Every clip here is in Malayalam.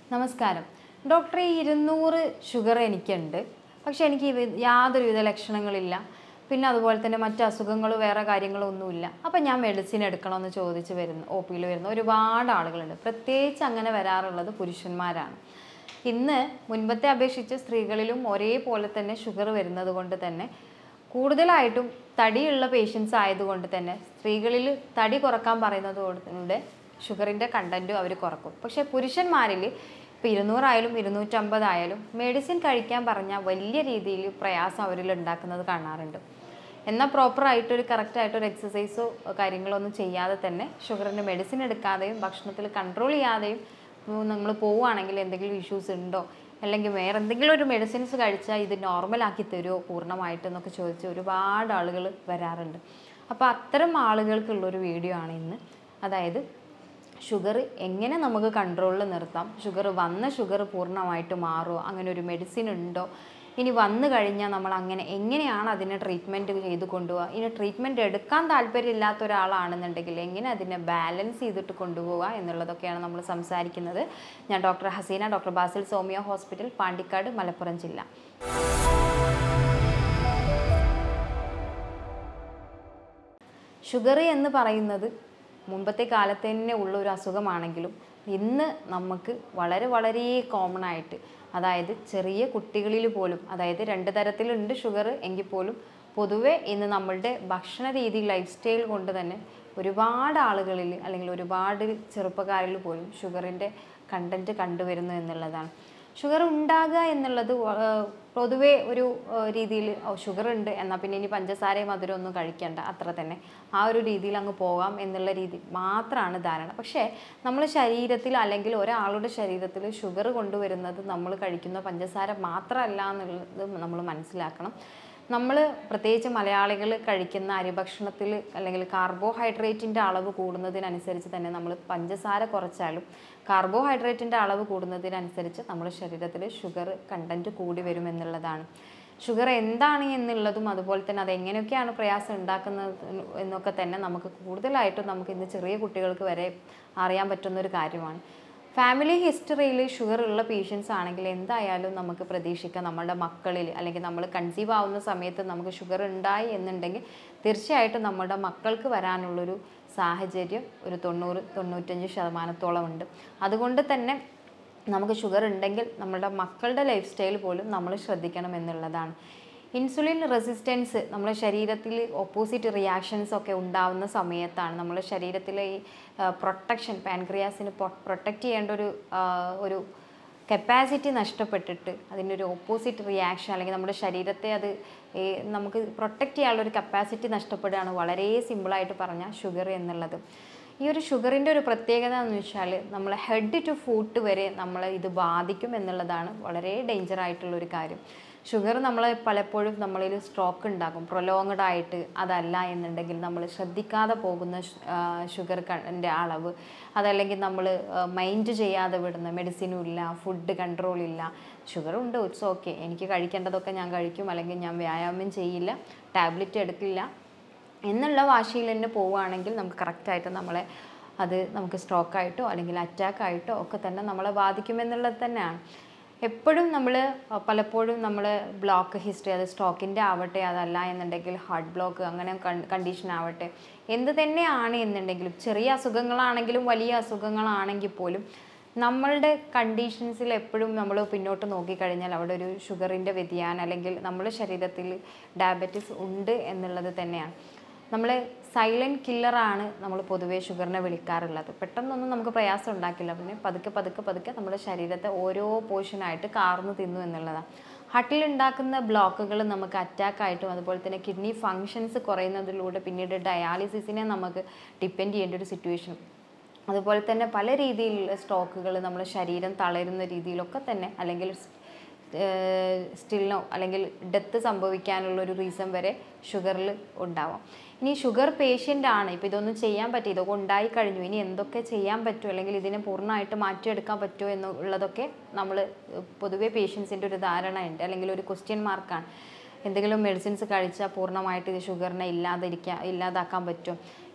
നമസ്കാരം ഡോക്ടറെ ഈ ഇരുന്നൂറ് ഷുഗർ എനിക്കുണ്ട് പക്ഷെ എനിക്ക് ഇത് യാതൊരുവിധ ലക്ഷണങ്ങളില്ല പിന്നെ അതുപോലെ തന്നെ മറ്റ് അസുഖങ്ങൾ വേറെ കാര്യങ്ങളൊന്നുമില്ല അപ്പം ഞാൻ മെഡിസിൻ എടുക്കണമെന്ന് ചോദിച്ച് വരുന്ന ഒ പിയിൽ വരുന്ന ഒരുപാട് ആളുകളുണ്ട് പ്രത്യേകിച്ച് അങ്ങനെ വരാറുള്ളത് പുരുഷന്മാരാണ് ഇന്ന് മുൻപത്തെ അപേക്ഷിച്ച് സ്ത്രീകളിലും ഒരേപോലെ തന്നെ ഷുഗർ വരുന്നത് കൊണ്ട് തന്നെ കൂടുതലായിട്ടും തടിയുള്ള പേഷ്യൻസ് ആയതുകൊണ്ട് തന്നെ സ്ത്രീകളിൽ തടി കുറക്കാൻ പറയുന്നത് കൊണ്ട് ഷുഗറിൻ്റെ കണ്ടൻറ്റും അവർ കുറക്കും പക്ഷേ പുരുഷന്മാരിൽ ഇപ്പോൾ ഇരുന്നൂറായാലും ഇരുന്നൂറ്റമ്പതായാലും മെഡിസിൻ കഴിക്കാൻ പറഞ്ഞാൽ വലിയ രീതിയിൽ പ്രയാസം അവരിൽ ഉണ്ടാക്കുന്നത് കാണാറുണ്ട് എന്നാൽ പ്രോപ്പറായിട്ടൊരു കറക്റ്റായിട്ടൊരു എക്സസൈസോ കാര്യങ്ങളോ ഒന്നും ചെയ്യാതെ തന്നെ ഷുഗറിൻ്റെ മെഡിസിൻ എടുക്കാതെയും ഭക്ഷണത്തിൽ കൺട്രോൾ ചെയ്യാതെയും നമ്മൾ പോവുകയാണെങ്കിൽ എന്തെങ്കിലും ഇഷ്യൂസ് ഉണ്ടോ അല്ലെങ്കിൽ വേറെ എന്തെങ്കിലും ഒരു മെഡിസിൻസ് കഴിച്ചാൽ ഇത് നോർമലാക്കി തരുമോ പൂർണ്ണമായിട്ട് എന്നൊക്കെ ചോദിച്ച് ഒരുപാട് ആളുകൾ വരാറുണ്ട് അപ്പോൾ അത്തരം ആളുകൾക്കുള്ളൊരു വീഡിയോ ആണ് ഇന്ന് അതായത് ഷുഗർ എങ്ങനെ നമുക്ക് കൺട്രോളിൽ നിർത്താം ഷുഗർ വന്ന ഷുഗർ പൂർണ്ണമായിട്ട് മാറുമോ അങ്ങനെ ഒരു മെഡിസിൻ ഉണ്ടോ ഇനി വന്നു കഴിഞ്ഞാൽ നമ്മൾ അങ്ങനെ എങ്ങനെയാണ് അതിനെ ട്രീറ്റ്മെൻറ്റ് ചെയ്ത് കൊണ്ടുപോകുക ഇനി ട്രീറ്റ്മെൻറ്റ് എടുക്കാൻ താല്പര്യമില്ലാത്ത ഒരാളാണെന്നുണ്ടെങ്കിൽ എങ്ങനെ അതിനെ ബാലൻസ് ചെയ്തിട്ട് കൊണ്ടുപോകുക എന്നുള്ളതൊക്കെയാണ് നമ്മൾ സംസാരിക്കുന്നത് ഞാൻ ഡോക്ടർ ഹസീന ഡോക്ടർ ബാസിൽ സോമിയോ ഹോസ്പിറ്റൽ പാണ്ടിക്കാട് മലപ്പുറം ജില്ല ഷുഗർ എന്ന് പറയുന്നത് മുമ്പത്തെ കാലത്ത് തന്നെ ഉള്ള ഒരു അസുഖമാണെങ്കിലും ഇന്ന് നമുക്ക് വളരെ വളരെ കോമൺ ആയിട്ട് അതായത് ചെറിയ കുട്ടികളിൽ പോലും അതായത് രണ്ട് തരത്തിലുണ്ട് ഷുഗർ എങ്കിൽ പോലും പൊതുവെ ഇന്ന് നമ്മളുടെ ഭക്ഷണ രീതി ലൈഫ് സ്റ്റൈൽ കൊണ്ട് തന്നെ ഒരുപാട് ആളുകളിൽ അല്ലെങ്കിൽ ഒരുപാട് ചെറുപ്പക്കാരിൽ പോലും ഷുഗറിൻ്റെ കണ്ടൻറ്റ് കണ്ടുവരുന്നു എന്നുള്ളതാണ് ഷുഗർ ഉണ്ടാകുക എന്നുള്ളത് വ- ഏർ പൊതുവേ ഒരു രീതിയിൽ ഷുഗർ ഉണ്ട് എന്നാൽ പിന്നെ ഇനി പഞ്ചസാരയും മധുരം ഒന്നും കഴിക്കണ്ട അത്ര തന്നെ ആ ഒരു രീതിയിൽ അങ്ങ് പോകാം എന്നുള്ള രീതി മാത്രമാണ് ധാരണ പക്ഷേ നമ്മൾ ശരീരത്തിൽ അല്ലെങ്കിൽ ഒരാളുടെ ശരീരത്തിൽ ഷുഗർ കൊണ്ടുവരുന്നത് നമ്മൾ കഴിക്കുന്ന പഞ്ചസാര മാത്രമല്ല എന്നുള്ളത് നമ്മൾ മനസ്സിലാക്കണം നമ്മൾ പ്രത്യേകിച്ച് മലയാളികൾ കഴിക്കുന്ന അരിഭക്ഷണത്തിൽ അല്ലെങ്കിൽ കാർബോഹൈഡ്രേറ്റിൻ്റെ അളവ് കൂടുന്നതിനനുസരിച്ച് തന്നെ നമ്മൾ പഞ്ചസാര കുറച്ചാലും കാർബോഹൈഡ്രേറ്റിൻ്റെ അളവ് കൂടുന്നതിനനുസരിച്ച് നമ്മുടെ ശരീരത്തിൽ ഷുഗർ കണ്ടൻറ്റ് കൂടി വരുമെന്നുള്ളതാണ് ഷുഗർ എന്താണ് എന്നുള്ളതും അതുപോലെ തന്നെ അത് എങ്ങനെയൊക്കെയാണ് പ്രയാസം ഉണ്ടാക്കുന്നത് എന്നൊക്കെ തന്നെ നമുക്ക് കൂടുതലായിട്ടും നമുക്ക് ഇന്ന് ചെറിയ കുട്ടികൾക്ക് വരെ അറിയാൻ പറ്റുന്ന ഒരു കാര്യമാണ് ഫാമിലി ഹിസ്റ്ററിയിൽ ഷുഗർ ഉള്ള പേഷ്യൻസ് ആണെങ്കിൽ എന്തായാലും നമുക്ക് പ്രതീക്ഷിക്കാം നമ്മളുടെ മക്കളിൽ അല്ലെങ്കിൽ നമ്മൾ കൺസീവ് ആവുന്ന സമയത്ത് നമുക്ക് ഷുഗർ ഉണ്ടായി എന്നുണ്ടെങ്കിൽ തീർച്ചയായിട്ടും നമ്മുടെ മക്കൾക്ക് വരാനുള്ളൊരു സാഹചര്യം ഒരു തൊണ്ണൂറ് തൊണ്ണൂറ്റഞ്ച് ശതമാനത്തോളം ഉണ്ട് അതുകൊണ്ട് തന്നെ നമുക്ക് ഷുഗർ ഉണ്ടെങ്കിൽ നമ്മുടെ മക്കളുടെ ലൈഫ് സ്റ്റൈൽ പോലും നമ്മൾ ശ്രദ്ധിക്കണം എന്നുള്ളതാണ് ഇൻസുലിൻ റെസിസ്റ്റൻസ് നമ്മുടെ ശരീരത്തിൽ ഓപ്പോസിറ്റ് റിയാക്ഷൻസ് ഒക്കെ ഉണ്ടാവുന്ന സമയത്താണ് നമ്മുടെ ശരീരത്തിലെ ഈ പ്രൊട്ടക്ഷൻ പാൻക്രിയാസിന് പ്രൊട്ടക്റ്റ് ചെയ്യേണ്ട ഒരു ആ, ഒരു കപ്പാസിറ്റി നഷ്ടപ്പെട്ടിട്ട് അതിൻ്റെ ഒരു ഓപ്പോസിറ്റ് റിയാക്ഷൻ അല്ലെങ്കിൽ നമ്മുടെ ശരീരത്തെ അത് ഈ നമുക്ക് പ്രൊട്ടക്റ്റ് ചെയ്യാനുള്ള ഒരു കപ്പാസിറ്റി നഷ്ടപ്പെടുകയാണ് വളരെ സിമ്പിളായിട്ട് പറഞ്ഞാൽ ഷുഗർ എന്നുള്ളത് ഈ ഒരു ഷുഗറിൻ്റെ ഒരു പ്രത്യേകത എന്ന് വെച്ചാൽ നമ്മൾ ഹെഡ് ടു ഫുട്ട് വരെ നമ്മൾ ഇത് ബാധിക്കും എന്നുള്ളതാണ് വളരെ ഡേഞ്ചർ ആയിട്ടുള്ള ഒരു കാര്യം ഷുഗർ നമ്മൾ പലപ്പോഴും നമ്മളിൽ സ്ട്രോക്ക് ഉണ്ടാകും പ്രൊലോങ്ഡ് ആയിട്ട് അതല്ല എന്നുണ്ടെങ്കിൽ നമ്മൾ ശ്രദ്ധിക്കാതെ പോകുന്ന ഷുഗർ കണ്ടിൻ്റെ അളവ് അതല്ലെങ്കിൽ നമ്മൾ മൈൻഡ് ചെയ്യാതെ വിടുന്ന മെഡിസിനും ഇല്ല ഫുഡ് കൺട്രോൾ ഇല്ല ഷുഗർ ഉണ്ട് ഇറ്റ്സ് ഓക്കെ എനിക്ക് കഴിക്കേണ്ടതൊക്കെ ഞാൻ കഴിക്കും അല്ലെങ്കിൽ ഞാൻ വ്യായാമം ചെയ്യില്ല ടാബ്ലറ്റ് എടുക്കില്ല എന്നുള്ള വാശിയിൽ തന്നെ പോവുകയാണെങ്കിൽ നമുക്ക് കറക്റ്റായിട്ട് നമ്മളെ അത് നമുക്ക് സ്ട്രോക്കായിട്ടോ അല്ലെങ്കിൽ അറ്റാക്കായിട്ടോ ഒക്കെ തന്നെ നമ്മളെ ബാധിക്കുമെന്നുള്ളത് തന്നെയാണ് എപ്പോഴും നമ്മൾ പലപ്പോഴും നമ്മൾ ബ്ലോക്ക് ഹിസ്റ്ററി അത് സ്ട്രോക്കിൻ്റെ ആവട്ടെ അതല്ല എന്നുണ്ടെങ്കിൽ ഹാർട്ട് ബ്ലോക്ക് അങ്ങനെ കണ്ടീഷൻ ആവട്ടെ എന്ത് തന്നെയാണ് എന്നുണ്ടെങ്കിലും ചെറിയ അസുഖങ്ങളാണെങ്കിലും വലിയ അസുഖങ്ങളാണെങ്കിൽ പോലും നമ്മളുടെ കണ്ടീഷൻസിൽ എപ്പോഴും നമ്മൾ പിന്നോട്ട് നോക്കിക്കഴിഞ്ഞാൽ അവിടെ ഒരു ഷുഗറിൻ്റെ വ്യതിയാനം അല്ലെങ്കിൽ നമ്മുടെ ശരീരത്തിൽ ഡയബറ്റിസ് ഉണ്ട് എന്നുള്ളത് തന്നെയാണ് നമ്മൾ സൈലൻറ്റ് കില്ലറാണ് നമ്മൾ പൊതുവേ ഷുഗറിനെ വിളിക്കാറുള്ളത് പെട്ടെന്നൊന്നും നമുക്ക് പ്രയാസം ഉണ്ടാക്കില്ല പിന്നെ പതുക്കെ പതുക്കെ പതുക്കെ നമ്മുടെ ശരീരത്തെ ഓരോ പോർഷനായിട്ട് കാർന്നു തിന്നു എന്നുള്ളതാണ് ഹാർട്ടിൽ ഉണ്ടാക്കുന്ന ബ്ലോക്കുകൾ നമുക്ക് അറ്റാക്കായിട്ടും അതുപോലെ തന്നെ കിഡ്നി ഫങ്ഷൻസ് കുറയുന്നതിലൂടെ പിന്നീട് ഡയാലിസിസിനെ നമുക്ക് ഡിപ്പെൻഡ് ചെയ്യേണ്ട ഒരു സിറ്റുവേഷൻ അതുപോലെ തന്നെ പല രീതിയിലുള്ള സ്ട്രോക്കുകൾ നമ്മുടെ ശരീരം തളരുന്ന രീതിയിലൊക്കെ തന്നെ അല്ലെങ്കിൽ സ്റ്റിൽനോ അല്ലെങ്കിൽ ഡെത്ത് സംഭവിക്കാനുള്ള ഒരു റീസൺ വരെ ഷുഗറിൽ ഉണ്ടാവാം ഇനി ഷുഗർ പേഷ്യൻ്റ് ആണ് ഇപ്പോൾ ഇതൊന്നും ചെയ്യാൻ പറ്റും ഇതൊക്കെ ഉണ്ടായി കഴിഞ്ഞു ഇനി എന്തൊക്കെ ചെയ്യാൻ പറ്റും അല്ലെങ്കിൽ ഇതിനെ പൂർണ്ണമായിട്ട് മാറ്റിയെടുക്കാൻ പറ്റുമോ എന്നുള്ളതൊക്കെ നമ്മൾ പൊതുവേ പേഷ്യൻസിൻ്റെ ഒരു ധാരണ ഉണ്ട് അല്ലെങ്കിൽ ഒരു ക്വസ്റ്റ്യൻ മാർക്കാണ് എന്തെങ്കിലും മെഡിസിൻസ് കഴിച്ചാൽ പൂർണ്ണമായിട്ട് ഇത് ഷുഗറിനെ ഇല്ലാതിരിക്കാൻ ഇല്ലാതാക്കാൻ പറ്റും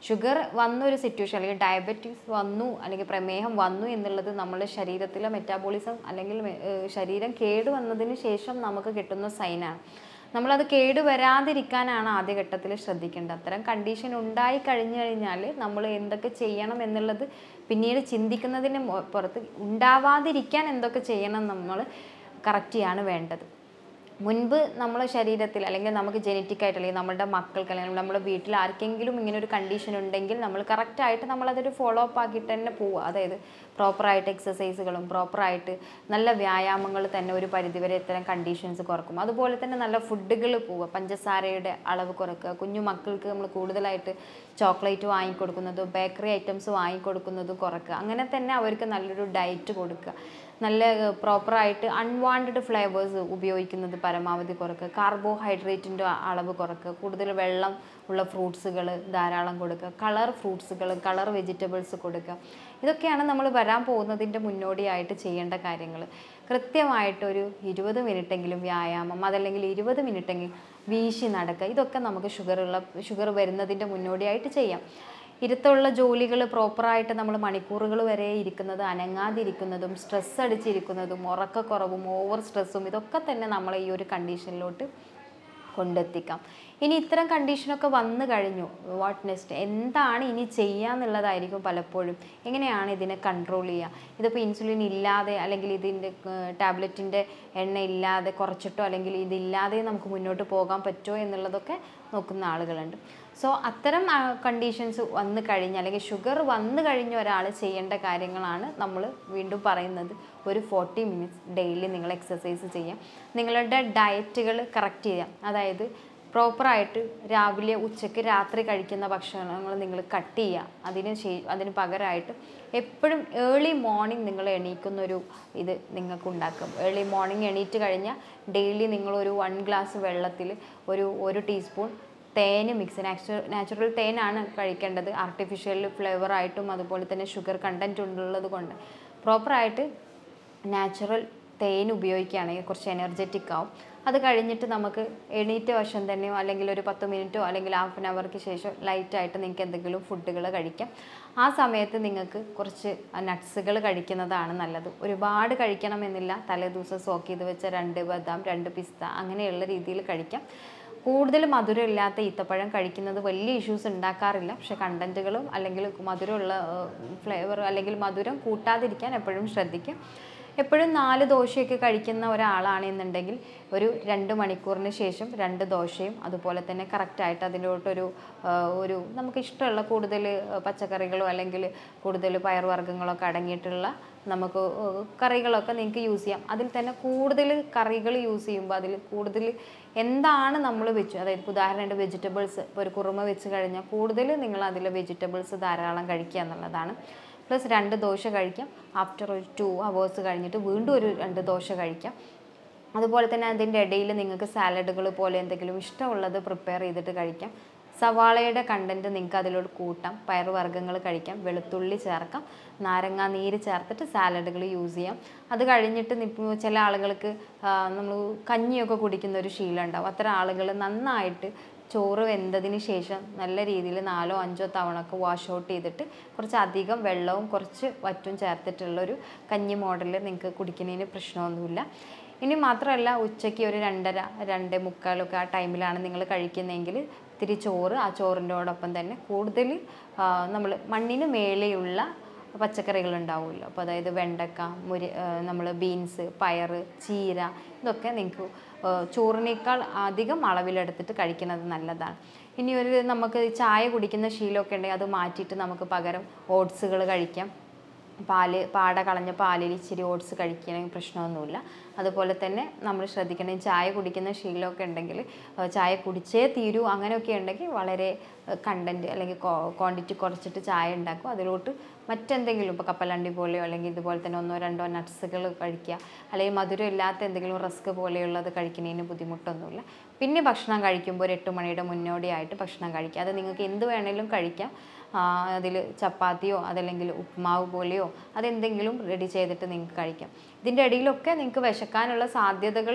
ഷുഗർ വന്ന ഒരു സിറ്റുവേഷൻ അല്ലെങ്കിൽ ഡയബറ്റീസ് വന്നു അല്ലെങ്കിൽ പ്രമേഹം വന്നു എന്നുള്ളത് നമ്മുടെ ശരീരത്തിലെ മെറ്റാബോളിസം അല്ലെങ്കിൽ മെ- ഏഹ് ശരീരം കേട് വന്നതിന് ശേഷം നമുക്ക് കിട്ടുന്ന സൈനാണ് നമ്മളത് കേട് വരാതിരിക്കാനാണ് ആദ്യഘട്ടത്തിൽ ശ്രദ്ധിക്കേണ്ടത് അത്തരം കണ്ടീഷൻ ഉണ്ടായി കഴിഞ്ഞു കഴിഞ്ഞാൽ നമ്മൾ എന്തൊക്കെ ചെയ്യണം എന്നുള്ളത് പിന്നീട് ചിന്തിക്കുന്നതിന് മു- പുറത്ത് ഉണ്ടാവാതിരിക്കാൻ എന്തൊക്കെ ചെയ്യണം നമ്മൾ കറക്റ്റ് ചെയ്യാണ് വേണ്ടത് മുൻപ് നമ്മളെ ശരീരത്തിൽ അല്ലെങ്കിൽ നമുക്ക് ജനറ്റിക് ആയിട്ട് അല്ലെങ്കിൽ നമ്മുടെ മക്കൾക്ക് അല്ലെങ്കിൽ നമ്മുടെ വീട്ടിൽ ആർക്കെങ്കിലും ഇങ്ങനെ ഒരു കണ്ടീഷൻ ഉണ്ടെങ്കിൽ നമ്മൾ കറക്റ്റായിട്ട് നമ്മളതൊരു ഫോളോ അപ്പ് ആക്കിയിട്ട് തന്നെ പോവുക അതായത് പ്രോപ്പറായിട്ട് എക്സസൈസുകളും പ്രോപ്പറായിട്ട് നല്ല വ്യായാമങ്ങൾ തന്നെ ഒരു പരിധിവരെ ഇത്തരം കണ്ടീഷൻസ് കുറക്കും അതുപോലെ തന്നെ നല്ല ഫുഡുകൾ പോവുക പഞ്ചസാരയുടെ അളവ് കുറക്കുക കുഞ്ഞു മക്കൾക്ക് നമ്മൾ കൂടുതലായിട്ട് ചോക്ലേറ്റ് വാങ്ങിക്കൊടുക്കുന്നതും ബേക്കറി ഐറ്റംസ് വാങ്ങിക്കൊടുക്കുന്നതും കുറക്കുക അങ്ങനെ തന്നെ അവർക്ക് നല്ലൊരു ഡയറ്റ് കൊടുക്കുക നല്ല പ്രോപ്പറായിട്ട് അൺവാണ്ടഡ് ഫ്ലേവേഴ്സ് ഉപയോഗിക്കുന്നത് പരമാവധി കുറക്കുക കാർബോഹൈഡ്രേറ്റിൻ്റെ അളവ് കുറക്കുക കൂടുതൽ വെള്ളം ഉള്ള ഫ്രൂട്ട്സുകൾ ധാരാളം കൊടുക്കുക കളർ ഫ്രൂട്ട്സുകൾ കളർ വെജിറ്റബിൾസ് കൊടുക്കുക ഇതൊക്കെയാണ് നമ്മൾ വരാൻ പോകുന്നതിൻ്റെ മുന്നോടിയായിട്ട് ചെയ്യേണ്ട കാര്യങ്ങൾ കൃത്യമായിട്ട് ഒരു ഇരുപത് മിനിറ്റെങ്കിലും വ്യായാമം അതല്ലെങ്കിൽ ഇരുപത് മിനിറ്റെങ്കിലും വീശി നടക്കുക ഇതൊക്കെ നമുക്ക് ഷുഗറുള്ള ഷുഗർ വരുന്നതിൻ്റെ മുന്നോടിയായിട്ട് ചെയ്യാം ഇരുത്തുള്ള ജോലികൾ പ്രോപ്പറായിട്ട് നമ്മൾ മണിക്കൂറുകൾ വരെ ഇരിക്കുന്നത് അനങ്ങാതിരിക്കുന്നതും സ്ട്രെസ് അടിച്ചിരിക്കുന്നതും ഉറക്കക്കുറവും ഓവർ സ്ട്രെസ്സും ഇതൊക്കെ തന്നെ നമ്മളെ ഈ ഒരു കണ്ടീഷനിലോട്ട് കൊണ്ടെത്തിക്കാം ഇനി ഇത്തരം കണ്ടീഷനൊക്കെ വന്നു കഴിഞ്ഞു വാട്ട് നെക്സ്റ്റ് എന്താണ് ഇനി ചെയ്യാന്നുള്ളതായിരിക്കും പലപ്പോഴും എങ്ങനെയാണ് ഇതിനെ കൺട്രോൾ ചെയ്യുക ഇതിപ്പോൾ ഇൻസുലിൻ ഇല്ലാതെ അല്ലെങ്കിൽ ഇതിൻ്റെ ടാബ്ലറ്റിൻ്റെ എണ്ണ ഇല്ലാതെ കുറച്ചിട്ടോ അല്ലെങ്കിൽ ഇതില്ലാതെ നമുക്ക് മുന്നോട്ട് പോകാൻ പറ്റുമോ എന്നുള്ളതൊക്കെ നോക്കുന്ന ആളുകളുണ്ട് സോ അത്തരം കണ്ടീഷൻസ് വന്നു കഴിഞ്ഞ് അല്ലെങ്കിൽ ഷുഗർ വന്നു കഴിഞ്ഞ ഒരാൾ ചെയ്യേണ്ട കാര്യങ്ങളാണ് നമ്മൾ വീണ്ടും പറയുന്നത് ഒരു ഫോർട്ടി മിനിറ്റ്സ് ഡെയിലി നിങ്ങൾ എക്സസൈസ് ചെയ്യാം നിങ്ങളുടെ ഡയറ്റുകൾ കറക്റ്റ് ചെയ്യാം അതായത് പ്രോപ്പറായിട്ട് രാവിലെ ഉച്ചയ്ക്ക് രാത്രി കഴിക്കുന്ന ഭക്ഷണങ്ങൾ നിങ്ങൾ കട്ട് ചെയ്യുക അതിന് ശേ അതിന് പകരമായിട്ട് എപ്പോഴും ഏർലി മോർണിംഗ് നിങ്ങൾ എണീക്കുന്നൊരു ഇത് നിങ്ങൾക്ക് ഉണ്ടാക്കും ഏർലി മോർണിംഗ് എണീറ്റ് കഴിഞ്ഞാൽ ഡെയിലി നിങ്ങളൊരു വൺ ഗ്ലാസ് വെള്ളത്തിൽ ഒരു ഒരു ടീസ്പൂൺ തേന് മിക്സ് നാച്ചുറൽ നാച്ചുറൽ തേനാണ് കഴിക്കേണ്ടത് ആർട്ടിഫിഷ്യൽ ഫ്ലേവർ ആയിട്ടും അതുപോലെ തന്നെ ഷുഗർ കണ്ടൻറ്റ് ഉള്ളത് കൊണ്ട് പ്രോപ്പറായിട്ട് നാച്ചുറൽ തേൻ ഉപയോഗിക്കുകയാണെങ്കിൽ കുറച്ച് എനർജറ്റിക് ആവും അത് കഴിഞ്ഞിട്ട് നമുക്ക് എണീറ്റ വശം തന്നെയോ അല്ലെങ്കിൽ ഒരു പത്ത് മിനിറ്റോ അല്ലെങ്കിൽ ഹാഫ് ആൻ അവർക്ക് ശേഷം ലൈറ്റായിട്ട് നിങ്ങൾക്ക് എന്തെങ്കിലും ഫുഡുകൾ കഴിക്കാം ആ സമയത്ത് നിങ്ങൾക്ക് കുറച്ച് നട്ട്സുകൾ കഴിക്കുന്നതാണ് നല്ലത് ഒരുപാട് കഴിക്കണമെന്നില്ല തലേദിവസം സോക്ക് ചെയ്ത് വെച്ച രണ്ട് ബദാം രണ്ട് പിസ്ത അങ്ങനെയുള്ള രീതിയിൽ കഴിക്കാം കൂടുതൽ മധുരം ഇല്ലാത്ത ഈത്തപ്പഴം കഴിക്കുന്നത് വലിയ ഇഷ്യൂസ് ഉണ്ടാക്കാറില്ല പക്ഷെ കണ്ടൻറ്റുകളും അല്ലെങ്കിൽ മധുരമുള്ള ഫ്ലേവർ അല്ലെങ്കിൽ മധുരം കൂട്ടാതിരിക്കാൻ എപ്പോഴും ശ്രദ്ധിക്കും എപ്പോഴും നാല് ദോശയൊക്കെ കഴിക്കുന്ന ഒരാളാണെന്നുണ്ടെങ്കിൽ ഒരു രണ്ട് മണിക്കൂറിന് ശേഷം രണ്ട് ദോശയും അതുപോലെ തന്നെ കറക്റ്റായിട്ട് അതിലോട്ടൊരു ആ, ഒരു നമുക്ക് ഇഷ്ടമുള്ള കൂടുതൽ പച്ചക്കറികളോ അല്ലെങ്കിൽ കൂടുതൽ പയറുവർഗ്ഗങ്ങളൊക്കെ അടങ്ങിയിട്ടുള്ള നമുക്ക് ഏഹ്, കറികളൊക്കെ നിങ്ങൾക്ക് യൂസ് ചെയ്യാം അതിൽ തന്നെ കൂടുതൽ കറികൾ യൂസ് ചെയ്യുമ്പോൾ അതിൽ കൂടുതൽ എന്താണ് നമ്മൾ വെച്ചു അതായത് ഇപ്പോൾ ഉദാഹരണമായിട്ട് വെജിറ്റബിൾസ് ഇപ്പോൾ ഒരു കുറുമ വെച്ച് കഴിഞ്ഞാൽ കൂടുതൽ നിങ്ങൾ അതിൽ വെജിറ്റബിൾസ് ധാരാളം കഴിക്കുക എന്നുള്ളതാണ് പ്ലസ് രണ്ട് ദോശ കഴിക്കാം ആഫ്റ്റർ ഒരു ടു അവേഴ്സ് കഴിഞ്ഞിട്ട് വീണ്ടും ഒരു രണ്ട് ദോശ കഴിക്കാം അതുപോലെ തന്നെ അതിൻ്റെ ഇടയിൽ നിങ്ങൾക്ക് സാലഡുകൾ പോലെ എന്തെങ്കിലും ഇഷ്ടമുള്ളത് പ്രിപ്പയർ ചെയ്തിട്ട് കഴിക്കാം സവാളയുടെ കണ്ടൻറ്റ് നിങ്ങൾക്ക് അതിലോട്ട് കൂട്ടാം പയറുവർഗ്ഗങ്ങൾ കഴിക്കാം വെളുത്തുള്ളി ചേർക്കാം നാരങ്ങ നീര് ചേർത്തിട്ട് സാലഡുകൾ യൂസ് ചെയ്യാം അത് കഴിഞ്ഞിട്ട് ഇപ്പോൾ ചില ആളുകൾക്ക് നമ്മൾ കഞ്ഞിയൊക്കെ കുടിക്കുന്ന ഒരു ശീലം ഉണ്ടാവും അത്തരം ആളുകൾ നന്നായിട്ട് ചോറ് വെന്തതിന് ശേഷം നല്ല രീതിയിൽ നാലോ അഞ്ചോ തവണ ഒക്കെ വാഷ് ഔട്ട് ചെയ്തിട്ട് കുറച്ച് അധികം വെള്ളവും കുറച്ച് വറ്റും ചേർത്തിട്ടുള്ളൊരു കഞ്ഞി മോഡലിൽ നിങ്ങൾക്ക് കുടിക്കുന്നതിന് പ്രശ്നമൊന്നുമില്ല ഇനി മാത്രമല്ല ഉച്ചയ്ക്ക് ഒരു രണ്ടര രണ്ട് മുക്കാലൊക്കെ ആ ടൈമിലാണ് നിങ്ങൾ കഴിക്കുന്നതെങ്കിൽ ഇത്തിരി ചോറ് ആ ചോറിൻ്റെയോടൊപ്പം തന്നെ കൂടുതൽ നമ്മൾ മണ്ണിന് മേലെയുള്ള പച്ചക്കറികൾ ഉണ്ടാവുമല്ലോ അപ്പോൾ അതായത് വെണ്ടക്ക മുരി നമ്മൾ ബീൻസ് പയർ ചീര ഇതൊക്കെ നിങ്ങൾക്ക് ചോറിനേക്കാൾ അധികം അളവിലെടുത്തിട്ട് കഴിക്കുന്നത് നല്ലതാണ് ഇനി ഒരു നമുക്ക് ചായ കുടിക്കുന്ന ശീലമൊക്കെ ഉണ്ടെങ്കിൽ അത് മാറ്റിയിട്ട് നമുക്ക് പകരം ഓട്സുകൾ കഴിക്കാം പാല് പാട കളഞ്ഞ പാലിൽ ഇച്ചിരി ഓട്സ് കഴിക്കണമെങ്കിൽ പ്രശ്നമൊന്നുമില്ല അതുപോലെ തന്നെ നമ്മൾ ശ്രദ്ധിക്കണം ഈ ചായ കുടിക്കുന്ന ശീലമൊക്കെ ഉണ്ടെങ്കിൽ ഏഹ് ചായ കുടിച്ചേ തീരൂ അങ്ങനെയൊക്കെ ഉണ്ടെങ്കിൽ വളരെ കണ്ടൻറ്റ് അല്ലെങ്കിൽ ക്വാണ്ടിറ്റി കുറച്ചിട്ട് ചായ ഉണ്ടാക്കും അതിലോട്ട് മറ്റെന്തെങ്കിലും ഇപ്പോൾ കപ്പലണ്ടി പോലെയോ അല്ലെങ്കിൽ ഇതുപോലെ തന്നെ ഒന്നോ രണ്ടോ നട്ട്സുകൾ കഴിക്കുക അല്ലെങ്കിൽ മധുരം ഇല്ലാത്ത എന്തെങ്കിലും റസ്ക് പോലെയുള്ളത് കഴിക്കുന്നതിന് ബുദ്ധിമുട്ടൊന്നുമില്ല പിന്നെ ഭക്ഷണം കഴിക്കുമ്പോൾ ഒരു എട്ട് മണിയുടെ മുന്നോടിയായിട്ട് ഭക്ഷണം കഴിക്കുക അത് നിങ്ങൾക്ക് എന്ത് വേണേലും കഴിക്കാം അതിൽ ചപ്പാത്തിയോ അതല്ലെങ്കിൽ ഉപ്മാവ് പോലെയോ അതെന്തെങ്കിലും റെഡി ചെയ്തിട്ട് നിങ്ങൾക്ക് കഴിക്കാം ഇതിൻ്റെ ഇടയിലൊക്കെ നിങ്ങൾക്ക് വിശക്കാനുള്ള സാധ്യതകൾ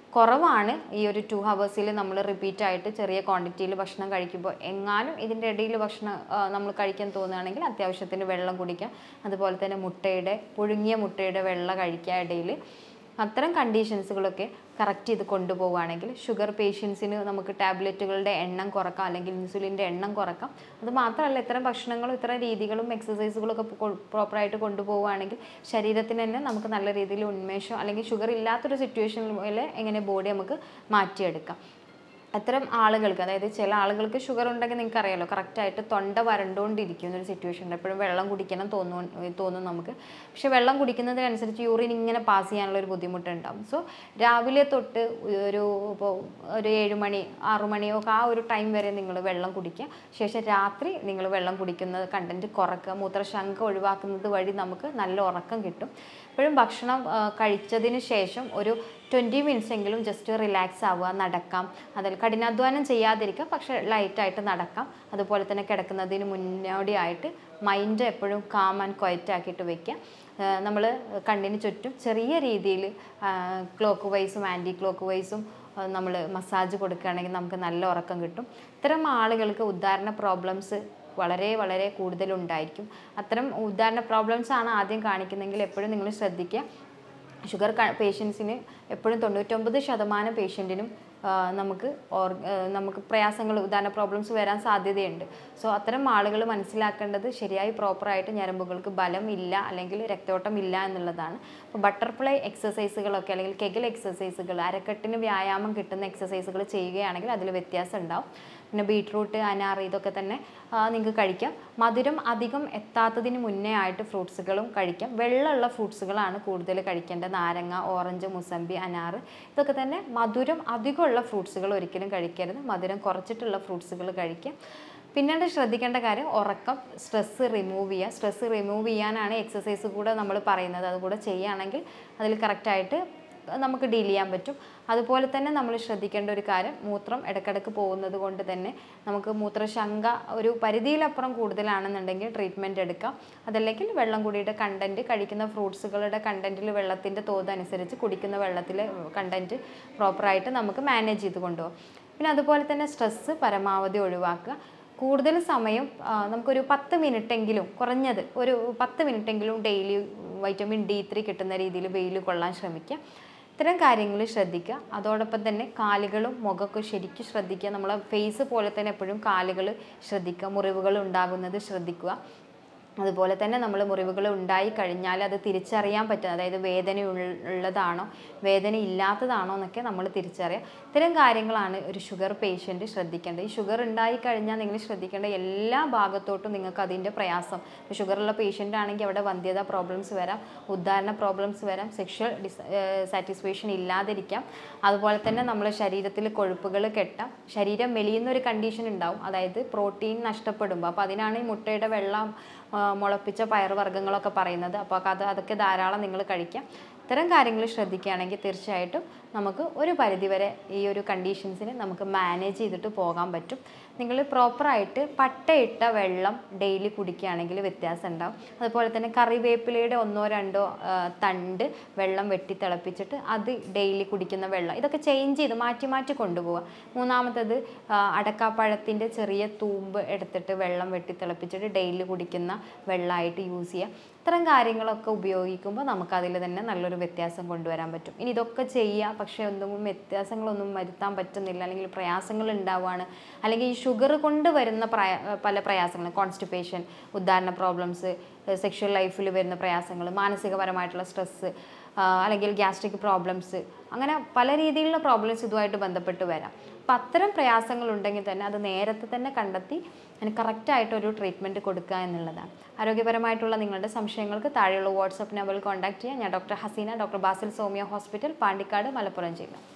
കുറവാണ് ഈ ഒരു ടു ഹവേഴ്സിൽ നമ്മൾ റിപ്പീറ്റ് ആയിട്ട് ചെറിയ ക്വാണ്ടിറ്റിയിൽ ഭക്ഷണം കഴിക്കുമ്പോൾ എങ്ങാനും ഇതിൻ്റെ ഇടയിൽ ഭക്ഷണം നമ്മൾ കഴിക്കാൻ തോന്നുകയാണെങ്കിൽ അത്യാവശ്യത്തിന് വെള്ളം കുടിക്കാം അതുപോലെ തന്നെ മുട്ടയുടെ പുഴുങ്ങിയ മുട്ടയുടെ വെള്ള കഴിക്കുക ഇടയിൽ അത്തരം കണ്ടീഷൻസുകളൊക്കെ കറക്റ്റ് ചെയ്ത് കൊണ്ടുപോവുകയാണെങ്കിൽ ഷുഗർ പേഷ്യൻസിന് നമുക്ക് ടാബ്ലറ്റുകളുടെ എണ്ണം കുറക്കാം അല്ലെങ്കിൽ ഇൻസുലിൻ്റെ എണ്ണം കുറക്കാം അത് മാത്രമല്ല ഇത്തരം ഭക്ഷണങ്ങളും ഇത്തരം രീതികളും എക്സസൈസുകളും ഒക്കെ പ്രോപ്പറായിട്ട് കൊണ്ടുപോവുകയാണെങ്കിൽ ശരീരത്തിന് തന്നെ നമുക്ക് നല്ല രീതിയിൽ ഉന്മേഷം അല്ലെങ്കിൽ ഷുഗർ ഇല്ലാത്തൊരു സിറ്റുവേഷനിൽ എങ്ങനെ ബോഡി നമുക്ക് മാറ്റിയെടുക്കാം അത്തരം ആളുകൾക്ക് അതായത് ചില ആളുകൾക്ക് ഷുഗർ ഉണ്ടെങ്കിൽ നിങ്ങൾക്ക് അറിയാലോ കറക്റ്റായിട്ട് തൊണ്ട വരണ്ടുകൊണ്ടിരിക്കുന്ന ഒരു സിറ്റുവേഷൻ ഉണ്ട് എപ്പോഴും വെള്ളം കുടിക്കണം തോന്നും തോന്നും നമുക്ക് പക്ഷെ വെള്ളം കുടിക്കുന്നതിനനുസരിച്ച് യൂറിൻ ഇങ്ങനെ പാസ് ചെയ്യാനുള്ള ഒരു ബുദ്ധിമുട്ടുണ്ടാവും സോ രാവിലെ തൊട്ട് ഒരു ഇപ്പോൾ ഒരു ഏഴ് മണി ആറു മണിയൊക്കെ ആ ഒരു ടൈം വരെ നിങ്ങൾ വെള്ളം കുടിക്കുക ശേഷം രാത്രി നിങ്ങൾ വെള്ളം കുടിക്കുന്നത് കണ്ടൻറ്റ് കുറക്കുക മൂത്രശങ്ക ഒഴിവാക്കുന്നത് വഴി നമുക്ക് നല്ല ഉറക്കം കിട്ടും എപ്പോഴും ഭക്ഷണം ആ, കഴിച്ചതിന് ശേഷം ഒരു ട്വൻറ്റി മിനിറ്റ്സ് എങ്കിലും ജസ്റ്റ് റിലാക്സ് ആവുക നടക്കാം അതിൽ കഠിനാധ്വാനം ചെയ്യാതിരിക്കുക പക്ഷേ ലൈറ്റായിട്ട് നടക്കാം അതുപോലെ തന്നെ കിടക്കുന്നതിന് മുന്നോടിയായിട്ട് മൈൻഡ് എപ്പോഴും കാം ആൻഡ് ക്വയറ്റ് ആക്കിയിട്ട് വെക്കുക നമ്മൾ കണ്ണിന് ചുറ്റും ചെറിയ രീതിയിൽ ക്ലോക്ക് വൈസും ആൻറ്റി ക്ലോക്ക് വൈസും നമ്മൾ മസാജ് കൊടുക്കുകയാണെങ്കിൽ നമുക്ക് നല്ല ഉറക്കം കിട്ടും ഇത്തരം ആളുകൾക്ക് ഉദാഹരണ പ്രോബ്ലംസ് വളരെ വളരെ കൂടുതലുണ്ടായിരിക്കും അത്തരം ഉദാഹരണ പ്രോബ്ലംസ് ആണ് ആദ്യം കാണിക്കുന്നതെങ്കിൽ എപ്പോഴും നിങ്ങൾ ശ്രദ്ധിക്കുക ഷുഗർ പേഷ്യൻസിന് എപ്പോഴും തൊണ്ണൂറ്റൊമ്പത് ശതമാനം പേഷ്യൻറ്റിനും നമുക്ക് ഓർ ആ, നമുക്ക് പ്രയാസങ്ങൾ ഉദാഹരണ പ്രോബ്ലംസ് വരാൻ സാധ്യതയുണ്ട് സോ അത്തരം ആളുകൾ മനസ്സിലാക്കേണ്ടത് ശരിയായി പ്രോപ്പറായിട്ട് ഞരമ്പുകൾക്ക് ബലം ഇല്ല അല്ലെങ്കിൽ രക്തോട്ടം ഇല്ല എന്നുള്ളതാണ് അപ്പോൾ ബട്ടർഫ്ലൈ എക്സസൈസുകളൊക്കെ അല്ലെങ്കിൽ കെഗൽ എക്സസൈസുകൾ അരക്കെട്ടിന് വ്യായാമം കിട്ടുന്ന എക്സസൈസുകൾ ചെയ്യുകയാണെങ്കിൽ അതിൽ വ്യത്യാസം ഉണ്ടാവും പിന്നെ ബീട്രൂട്ട് അനാർ ഇതൊക്കെ തന്നെ നിങ്ങൾക്ക് കഴിക്കാം മധുരം അധികം എത്താത്തതിന് മുന്നേ ആയിട്ട് ഫ്രൂട്ട്സുകളും കഴിക്കാം വെള്ളമുള്ള ഫ്രൂട്ട്സുകളാണ് കൂടുതൽ കഴിക്കേണ്ടത് നാരങ്ങ ഓറഞ്ച് മുസമ്പി അനാർ ഇതൊക്കെ തന്നെ മധുരം അധികമുള്ള ഫ്രൂട്ട്സുകൾ ഒരിക്കലും കഴിക്കരുത് മധുരം കുറച്ചിട്ടുള്ള ഫ്രൂട്ട്സുകൾ കഴിക്കാം പിന്നീട് ശ്രദ്ധിക്കേണ്ട കാര്യം ഉറക്കം സ്ട്രെസ്സ് റിമൂവ് ചെയ്യുക സ്ട്രെസ്സ് റിമൂവ് ചെയ്യാനാണ് എക്സസൈസ് കൂടെ നമ്മൾ പറയുന്നത് അതുകൂടെ ചെയ്യുകയാണെങ്കിൽ അതിൽ കറക്റ്റായിട്ട് നമുക്ക് ഡീൽ ചെയ്യാൻ പറ്റും അതുപോലെ തന്നെ നമ്മൾ ശ്രദ്ധിക്കേണ്ട ഒരു കാര്യം മൂത്രം ഇടയ്ക്കിടയ്ക്ക് പോകുന്നത് കൊണ്ട് തന്നെ നമുക്ക് മൂത്രശങ്ക ഒരു പരിധിയിലപ്പുറം കൂടുതലാണെന്നുണ്ടെങ്കിൽ ട്രീറ്റ്മെൻറ്റ് എടുക്കാം അതല്ലെങ്കിൽ വെള്ളം കൂടിയുടെ കണ്ടൻറ്റ് കഴിക്കുന്ന ഫ്രൂട്ട്സുകളുടെ കണ്ടൻറ്റിൽ വെള്ളത്തിൻ്റെ തോത് അനുസരിച്ച് കുടിക്കുന്ന വെള്ളത്തിലെ കണ്ടൻറ്റ് പ്രോപ്പറായിട്ട് നമുക്ക് മാനേജ് ചെയ്ത് കൊണ്ടുപോകാം പിന്നെ അതുപോലെ തന്നെ സ്ട്രെസ്സ് പരമാവധി ഒഴിവാക്കുക കൂടുതൽ സമയം ആ, നമുക്കൊരു പത്ത് മിനിറ്റെങ്കിലും കുറഞ്ഞത് ഒരു പത്ത് മിനിറ്റെങ്കിലും ഡെയിലി വൈറ്റമിൻ ഡി ത്രീ കിട്ടുന്ന രീതിയിൽ വെയിൽ കൊള്ളാൻ ശ്രമിക്കുക ഇത്തരം കാര്യങ്ങൾ ശ്രദ്ധിക്കുക അതോടൊപ്പം തന്നെ കാലുകളും മുഖമൊക്കെ ശരിക്കും ശ്രദ്ധിക്കുക നമ്മളെ ഫേസ് പോലെ തന്നെ എപ്പോഴും കാലുകൾ ശ്രദ്ധിക്കുക മുറിവുകൾ ഉണ്ടാകുന്നത് ശ്രദ്ധിക്കുക അതുപോലെ തന്നെ നമ്മൾ മുറിവുകൾ ഉണ്ടായി കഴിഞ്ഞാൽ അത് തിരിച്ചറിയാൻ പറ്റും അതായത് വേദന ഉൾ- ഉള്ളതാണോ വേദന ഇല്ലാത്തതാണോ എന്നൊക്കെ നമ്മൾ തിരിച്ചറിയാം ഇത്തരം കാര്യങ്ങളാണ് ഒരു ഷുഗർ പേഷ്യൻ്റ് ശ്രദ്ധിക്കേണ്ടത് ഈ ഷുഗർ ഉണ്ടായി കഴിഞ്ഞാൽ നിങ്ങൾ ശ്രദ്ധിക്കേണ്ട എല്ലാ ഭാഗത്തോട്ടും നിങ്ങൾക്ക് അതിൻ്റെ പ്രയാസം ഇപ്പോൾ ഷുഗറുള്ള പേഷ്യൻ്റ് ആണെങ്കിൽ അവിടെ വന്ധ്യത പ്രോബ്ലംസ് വരാം ഉദ്ധാരണ പ്രോബ്ലംസ് വരാം സെക്ഷൽ ഡിസ് സാറ്റിസ്ഫാക്ഷൻ ഇല്ലാതിരിക്കാം അതുപോലെ തന്നെ നമ്മളെ ശരീരത്തിൽ കൊഴുപ്പുകൾ കെട്ടാം ശരീരം മെലിയുന്ന ഒരു കണ്ടീഷൻ ഉണ്ടാവും അതായത് പ്രോട്ടീൻ നഷ്ടപ്പെടുമ്പോൾ അപ്പോൾ അതിനാണ് ഈ മുട്ടയുടെ വെള്ളം ആ, മുളപ്പിച്ച പയറുവർഗ്ഗങ്ങളൊക്കെ പറയുന്നത് അപ്പോൾ അത് അതൊക്കെ ധാരാളം നിങ്ങൾ കഴിക്കാം ഇത്തരം കാര്യങ്ങൾ ശ്രദ്ധിക്കുകയാണെങ്കിൽ തീർച്ചയായിട്ടും നമുക്ക് ഒരു പരിധിവരെ ഈ ഒരു കണ്ടീഷൻസിന് നമുക്ക് മാനേജ് ചെയ്തിട്ട് പോകാൻ പറ്റും നിങ്ങൾ പ്രോപ്പറായിട്ട് പട്ടയിട്ട വെള്ളം ഡെയിലി കുടിക്കുകയാണെങ്കിൽ വ്യത്യാസം ഉണ്ടാവും അതുപോലെ തന്നെ കറിവേപ്പിലയുടെ ഒന്നോ രണ്ടോ ആ, തണ്ട് വെള്ളം വെട്ടി തിളപ്പിച്ചിട്ട് അത് ഡെയിലി കുടിക്കുന്ന വെള്ളം ഇതൊക്കെ ചേഞ്ച് ചെയ്ത് മാറ്റി മാറ്റി കൊണ്ടുപോവുക മൂന്നാമത്തത് ആ, അടക്കാപ്പഴത്തിൻ്റെ ചെറിയ തൂമ്പ് എടുത്തിട്ട് വെള്ളം വെട്ടി തിളപ്പിച്ചിട്ട് ഡെയിലി കുടിക്കുന്ന വെള്ളമായിട്ട് യൂസ് ചെയ്യുക ഇത്തരം കാര്യങ്ങളൊക്കെ ഉപയോഗിക്കുമ്പോൾ നമുക്ക് അതിൽ തന്നെ നല്ലൊരു വ്യത്യാസം കൊണ്ടുവരാൻ പറ്റും ഇനി ഇതൊക്കെ ചെയ്യുക പക്ഷേ ഒന്നും വ്യത്യാസങ്ങളൊന്നും വരുത്താൻ പറ്റുന്നില്ല അല്ലെങ്കിൽ പ്രയാസങ്ങൾ ഉണ്ടാവുകയാണ് അല്ലെങ്കിൽ ഈ ഷുഗർ കൊണ്ട് വരുന്ന പ്രയ പല പ്രയാസങ്ങളും കോൺസ്റ്റിപ്പേഷൻ ഉദാഹരണ പ്രോബ്ലംസ് സെക്ഷൽ ലൈഫിൽ വരുന്ന പ്രയാസങ്ങൾ മാനസികപരമായിട്ടുള്ള സ്ട്രെസ്സ് അല്ലെങ്കിൽ ഗ്യാസ്ട്രിക് പ്രോബ്ലംസ് അങ്ങനെ പല രീതിയിലുള്ള പ്രോബ്ലംസ് ഇതുമായിട്ട് ബന്ധപ്പെട്ട് വരാം അപ്പം അത്തരം പ്രയാസങ്ങൾ ഉണ്ടെങ്കിൽ തന്നെ അത് നേരത്തെ തന്നെ കണ്ടെത്തി അതിന് കറക്റ്റായിട്ടൊരു ട്രീറ്റ്മെൻറ്റ് കൊടുക്കുക എന്നുള്ളതാണ് ആരോഗ്യപരമായിട്ടുള്ള നിങ്ങളുടെ സംശയങ്ങൾക്ക് താഴെയുള്ള വാട്സപ്പ് നമ്പറിൽ കോൺടാക്ട് ചെയ്യാം ഞാൻ ഡോക്ടർ ഹസീന ഡോക്ടർ ബാസിൽ സോമിയ ഹോസ്പിറ്റൽ പാണ്ടിക്കാട് മലപ്പുറം ജില്ല